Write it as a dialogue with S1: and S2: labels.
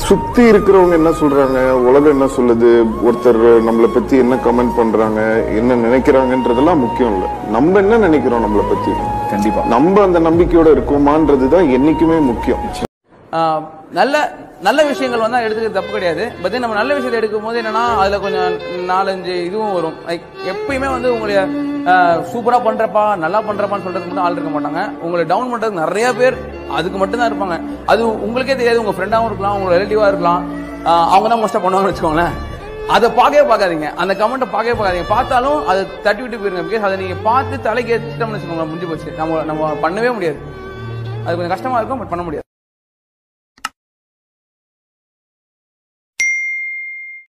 S1: சுத்தி இருக்கிறவங்க என்ன சொல்றாங்க உலகம் என்ன சொல்லுது ஒருத்தர் நம்மளை பத்தி என்ன கமெண்ட் பண்றாங்க என்ன நினைக்கிறாங்கன்றதெல்லாம் முக்கியம் இல்ல நம்ம என்ன நினைக்கிறோம் நம்மளை பத்தி
S2: கண்டிப்பா
S1: நம்ம அந்த நம்பிக்கையோட இருக்கோமான்றதுதான் என்னைக்குமே முக்கியம்
S3: ஆஹ் நல்ல நல்ல விஷயங்கள் வந்தா எடுத்துக்கிறது தப்பு கிடையாது பட் நம்ம நல்ல விஷயத்தை எடுக்கும் போது என்னன்னா அதுல கொஞ்சம் நாலஞ்சு இதுவும் வரும் லைக் எப்பயுமே வந்து உங்களை சூப்பரா பண்றப்பா நல்லா பண்றப்பான்னு சொல்றதுக்கு மட்டும் ஆள் இருக்க மாட்டாங்க உங்களை டவுன் பண்றதுக்கு நிறைய பேர் அதுக்கு மட்டும் தான் இருப்பாங்க அது உங்களுக்கே தெரியாது உங்க ஃப்ரெண்டாவும் இருக்கலாம் உங்க ரிலேட்டிவா இருக்கலாம் ஆஹ் அவங்க தான் மோஸ்டா பண்ணுவாங்கன்னு வச்சுக்கோங்களேன் அதை பார்க்கவே பார்க்காதீங்க அந்த கமெண்ட்டை பார்க்கவே பார்க்காதீங்க பார்த்தாலும் அதை தட்டி விட்டு போயிருங்க பிகாஸ் அதை நீங்க பார்த்து தலைக்கு ஏற்றிட்டோம்னு வச்சுக்கோங்களேன் முடிஞ்சு போச்சு நம்ம நம்ம பண்ணவே முடியாது அது கொஞ்சம் கஷ்டமா இருக்கும் பட் பண்ண முடியாது